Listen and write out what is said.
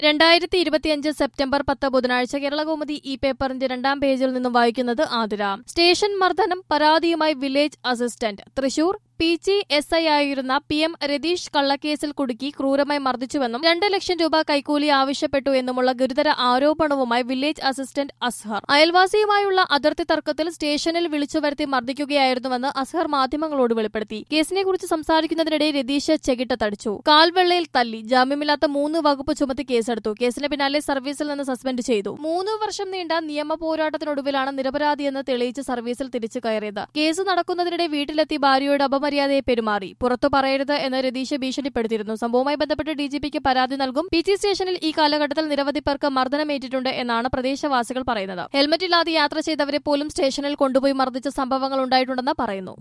രണ്ടായിരത്തി ഇരുപത്തിയഞ്ച് സെപ്റ്റംബർ പത്ത് ബുധനാഴ്ച കേരളകൗമുദി ഈ പേപ്പറിന്റെ രണ്ടാം പേജിൽ നിന്നും വായിക്കുന്നത് ആതിര സ്റ്റേഷൻ മർദ്ദനം പരാതിയുമായി village assistant Thrissur P G S I ആയിരുന്ന പി എം രതീഷ് കള്ളക്കേസിൽ കുടുക്കി ക്രൂരമായി മർദ്ദിച്ചുവെന്നും രണ്ട് ലക്ഷം രൂപ കൈക്കൂലി ആവശ്യപ്പെട്ടു എന്നുമുള്ള ഗുരുതര ആരോപണവുമായി വില്ലേജ് അസിസ്റ്റന്റ് അസ്ഹർ അയൽവാസിയുമായുള്ള അതിർത്തി തർക്കത്തിൽ സ്റ്റേഷനിൽ വിളിച്ചു വരുത്തി മർദ്ദിക്കുകയായിരുന്നുവെന്ന് അസ്ഹർ മാധ്യമങ്ങളോട് വെളിപ്പെടുത്തി കേസിനെക്കുറിച്ച് സംസാരിക്കുന്നതിനിടെ രതീഷ് ചെകിട്ടത്തടിച്ചു കാൽവെള്ളയിൽ തല്ലി ജാമ്യമില്ലാത്ത മൂന്ന് വകുപ്പ് ചുമത്തി കേസെടുത്തു കേസിന് പിന്നാലെ സർവീസിൽ നിന്ന് സസ്പെൻഡ് ചെയ്തു മൂന്ന് വർഷം നീണ്ട നിയമ പോരാട്ടത്തിനൊടുവിലാണ് നിരപരാധിയെന്ന് തെളിയിച്ച് സർവീസിൽ തിരിച്ചു കയറിയത് കേസ് നടക്കുന്നതിനിടെ വീട്ടിലെത്തി ഭാര്യയോട് അപമര്യാദയെ പെരുമാറി പുറത്തു പറയരുത് എന്ന് രതീഷ് ഭീഷണിപ്പെടുത്തിയിരുന്നു സംഭവവുമായി ബന്ധപ്പെട്ട് ഡിജിപിക്ക് പരാതി നൽകും പി ജി സ്റ്റേഷനിൽ ഈ കാലഘട്ടത്തിൽ നിരവധി പേർക്ക് മർദ്ദനമേറ്റിട്ടുണ്ട് എന്നാണ് പ്രദേശവാസികൾ പറയുന്നത് ഹെൽമറ്റ് ഇല്ലാതെ യാത്ര ചെയ്തവരെ പോലും സ്റ്റേഷനിൽ കൊണ്ടുപോയി മർദ്ദിച്ച സംഭവങ്ങൾ ഉണ്ടായിട്ടുണ്ടെന്ന് പറയുന്നു